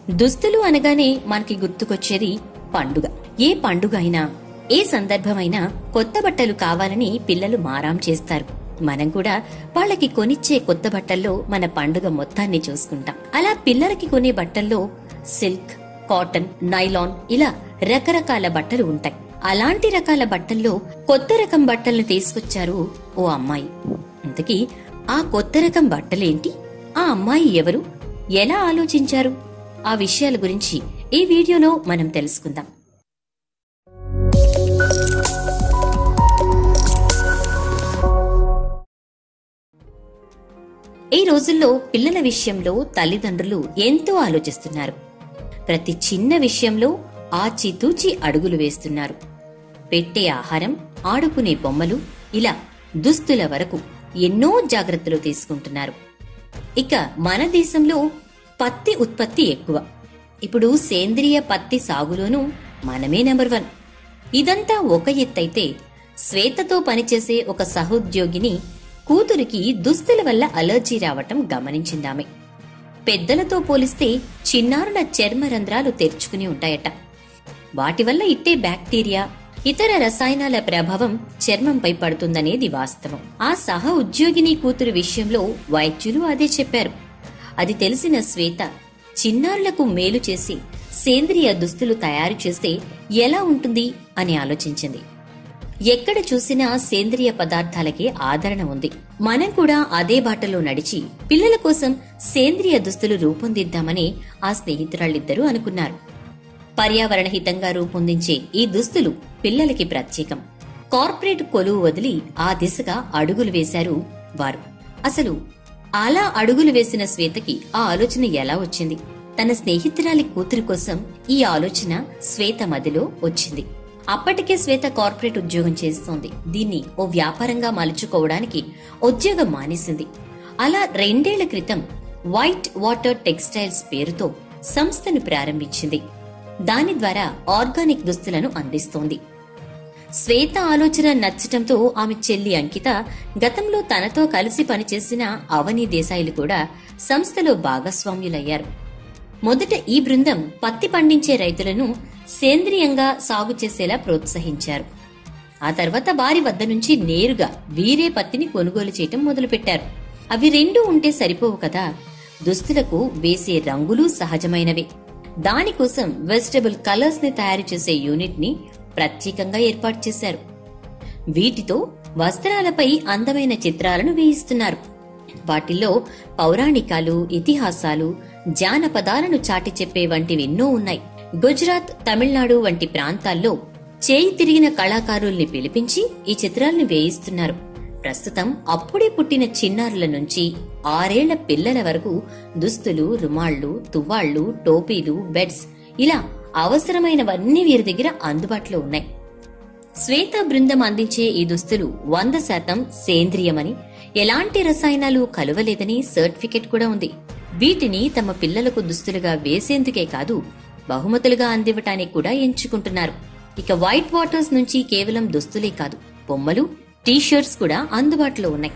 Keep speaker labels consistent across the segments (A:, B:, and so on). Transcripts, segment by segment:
A: దుస్తులు అనగానే మనకి గుర్తుకొచ్చేది పండుగ ఏ పండుగ అయినా ఏ సందర్భమైనా కొత్త బట్టలు కావాలని పిల్లలు మారాం చేస్తారు మనం కూడా వాళ్ళకి కొనిచ్చే కొత్త బట్టల్లో మన పండుగ మొత్తాన్ని చూసుకుంటాం అలా పిల్లలకి కొనే బట్టల్లో సిల్క్ కాటన్ నైలాన్ ఇలా రకరకాల బట్టలు ఉంటాయి అలాంటి రకాల బట్టల్లో కొత్త రకం బట్టల్ని తీసుకొచ్చారు ఓ అమ్మాయి ఇంతకీ ఆ కొత్త రకం బట్టలేంటి ఆ అమ్మాయి ఎవరు ఎలా ఆలోచించారు ఆ విషయాల గురించి ఈ వీడియోలో మనం తెలుసుకుందాం ఈ రోజుల్లో పిల్లల విషయంలో తల్లిదండ్రులు ఎంతో ఆలోచిస్తున్నారు ప్రతి చిన్న విషయంలో ఆచితూచి అడుగులు వేస్తున్నారు పెట్టే ఆహారం ఆడుకునే బొమ్మలు ఇలా దుస్తుల వరకు ఎన్నో జాగ్రత్తలు తీసుకుంటున్నారు ఇక మన దేశంలో పత్తి ఉత్పత్తి ఎక్కువ ఇప్పుడు సేంద్రియ పత్తి సాగులోనూ మనమే నెంబర్ వన్ ఇదంతా ఒక ఎత్తైతే శ్వేతతో పనిచేసే ఒక సహోద్యోగిని కూతురికి దుస్తుల వల్ల అలర్జీ రావటం గమనించిందామె పెద్దలతో పోలిస్తే చిన్నారుల చర్మ రంధ్రాలు తెరుచుకుని ఉంటాయట వాటి వల్ల ఇట్టే బ్యాక్టీరియా ఇతర రసాయనాల ప్రభావం చర్మంపై పడుతుందనేది వాస్తవం ఆ సహ ఉద్యోగిని కూతురు విషయంలో వైద్యులు అదే చెప్పారు అది తెలిసిన శ్వేత చిన్నారులకు మేలు చేసి సేంద్రియ దుస్తులు తయారు చేస్తే ఎలా ఉంటుంది అని ఆలోచించింది ఎక్కడ చూసినా సేంద్రియ పదార్థాలకే ఆదరణ ఉంది మనం కూడా అదే బాటలో నడిచి పిల్లల కోసం సేంద్రియ దుస్తులు రూపొందిద్దామని ఆ స్నేహితురాళ్ళిద్దరూ అనుకున్నారు పర్యావరణ హితంగా రూపొందించే ఈ దుస్తులు పిల్లలకి ప్రత్యేకం కార్పొరేట్ కొలువు వదిలి ఆ దిశగా అడుగులు వేశారు వారు అసలు అలా అడుగులు వేసిన శ్వేతకి ఆ ఆలోచన ఎలా వచ్చింది తన స్నేహితురాలి కూతురు కోసం ఈ ఆలోచన శ్వేత మదిలో వచ్చింది అప్పటికే శ్వేత కార్పొరేట్ ఉద్యోగం చేస్తోంది దీన్ని ఓ వ్యాపారంగా మలుచుకోవడానికి ఉద్యోగం మానేసింది అలా రెండేళ్ల క్రితం వైట్ వాటర్ టెక్స్టైల్స్ పేరుతో సంస్థను ప్రారంభించింది దాని ద్వారా ఆర్గానిక్ దుస్తులను అందిస్తోంది శ్వేత ఆలోచన నచ్చటంతో ఆమె చెల్లి అంకిత గతంలో తనతో కలిసి పనిచేసిన అవని దేశాయిలు కూడా సంస్థలో భాగస్వామ్యులయ్యారు మొదట ఈ బృందం పత్తి పండించే రైతులను సేంద్రియంగా సాగు చేసేలా ప్రోత్సహించారు ఆ తర్వాత వారి వద్ద నుంచి నేరుగా వీరే పత్తిని కొనుగోలు చేయటం మొదలుపెట్టారు అవి రెండూ ఉంటే సరిపోవు కదా దుస్తులకు వేసే రంగులు సహజమైనవే దానికోసం వెజిటబుల్ కలర్స్ ని తయారు చేసే యూనిట్ ని ప్రత్యేకంగా ఏర్పాటు చేశారు వీటితో వస్త్రాలపై అందమైన చిత్రాలను వేయిస్తున్నారు వాటిల్లో పౌరాణికాలు ఇతిహాసాలు జానపదాలను చాటి చెప్పే వంటివెన్నో ఉన్నాయి గుజరాత్ తమిళనాడు వంటి ప్రాంతాల్లో చేయి తిరిగిన కళాకారుల్ని పిలిపించి ఈ చిత్రాల్ని వేయిస్తున్నారు ప్రస్తుతం అప్పుడే పుట్టిన చిన్నారుల నుంచి ఆరేళ్ల పిల్లల వరకు దుస్తులు రుమాళ్లు తువ్వాళ్లు టోపీలు బెడ్స్ ఇలా అవసరమైనవన్నీ వీరి దగ్గర అందుబాటులో ఉన్నాయి శ్వేత బృందం అందించే ఈ దుస్తులు వంద శాతం సేంద్రియమని ఎలాంటి రసాయనాలు కలువలేదని సర్టిఫికెట్ కూడా ఉంది వీటిని తమ పిల్లలకు దుస్తులుగా వేసేందుకే కాదు బహుమతులుగా అందివ్వటానికి కూడా ఎంచుకుంటున్నారు ఇక వైట్ వాటర్స్ నుంచి కేవలం దుస్తులే కాదు బొమ్మలు టీషర్ట్స్ కూడా అందుబాటులో ఉన్నాయి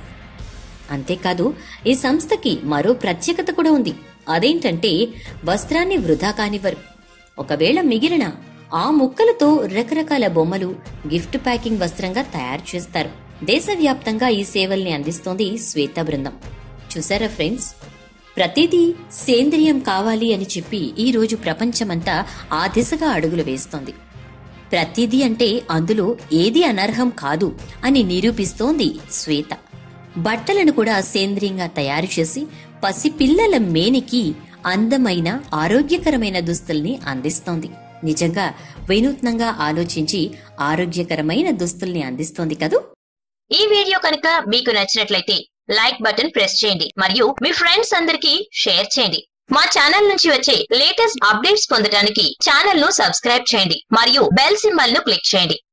A: అంతేకాదు ఈ సంస్థకి మరో ప్రత్యేకత కూడా ఉంది అదేంటంటే వస్త్రాన్ని వృధా కానివ్వరు ఒకవేళ మిగిలిన ఆ ముక్కలతో రకరకాల బొమ్మలు గిఫ్ట్ ప్యాకింగ్ వస్త్రంగా తయారు చేస్తారు దేశవ్యాప్తంగా ఈ సేవల్ని అందిస్తోంది శ్వేత బృందం చూసారా ఫ్రెండ్స్ ప్రతిదీ సేంద్రియం కావాలి అని చెప్పి ఈ రోజు ప్రపంచమంతా ఆ దిశగా అడుగులు వేస్తోంది ప్రతిదీ అంటే అందులో ఏది అనర్హం కాదు అని నిరూపిస్తోంది శ్వేత బట్టలను కూడా సేంద్రియంగా తయారు చేసి పసిపిల్లల మేనికి అందమైన ఆరోగ్యకరమైన దుస్తుల్ని అందిస్తోంది నిజంగా వినూత్నంగా ఆలోచించి ఆరోగ్యకరమైన దుస్తుల్ని అందిస్తోంది కదూ
B: ఈ వీడియో కనుక మీకు నచ్చినట్లయితే లైక్ బటన్ ప్రెస్ చేయండి మరియు మీ ఫ్రెండ్స్ అందరికీ షేర్ చేయండి మా ఛానల్ నుంచి వచ్చే లేటెస్ట్ అప్డేట్స్ పొందడానికి ఛానల్ ను సబ్స్క్రైబ్ చేయండి మరియు బెల్ సింబల్ ను క్లిక్ చేయండి